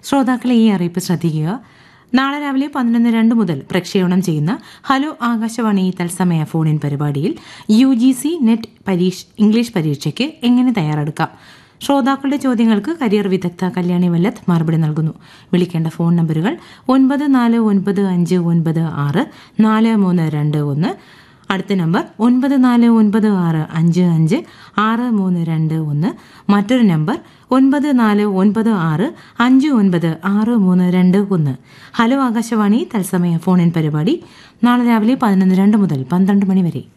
ശ്രോതാക്കളെ ഈ അറിയിപ്പ് ശ്രദ്ധിക്കുക നാളെ രാവിലെ പതിനൊന്ന് രണ്ട് മുതൽ പ്രക്ഷേപണം ചെയ്യുന്ന ഹലോ ആകാശവാണി തത്സമയ ഫോണിൻ പരിപാടിയിൽ യു ജി സി നെറ്റ് പരീക്ഷ ഇംഗ്ലീഷ് പരീക്ഷയ്ക്ക് എങ്ങനെ തയ്യാറെടുക്കാം ശ്രോതാക്കളുടെ ചോദ്യങ്ങൾക്ക് കരിയർ വിദഗ്ധ കല്യാണി വല്ലത്ത് മറുപടി നൽകുന്നു വിളിക്കേണ്ട ഫോൺ നമ്പറുകൾ ഒൻപത് നാല് ഒൻപത് അഞ്ച് ഒൻപത് ആറ് നാല് മൂന്ന് രണ്ട് ഒന്ന് അടുത്ത നമ്പർ ഒൻപത് നാല് ഒൻപത് ആറ് അഞ്ച് അഞ്ച് ആറ് മൂന്ന് രണ്ട് ഒന്ന് മറ്റൊരു നമ്പർ ഒൻപത് നാല് ഒൻപത് ആറ് അഞ്ച് ഒൻപത് ആറ് മൂന്ന് രണ്ട് ഒന്ന് ഹലോ ആകാശവാണി തത്സമയ ഫോൺ ഇൻ പരിപാടി നാളെ രാവിലെ പതിനൊന്ന് രണ്ട് മുതൽ പന്ത്രണ്ട് മണി വരെ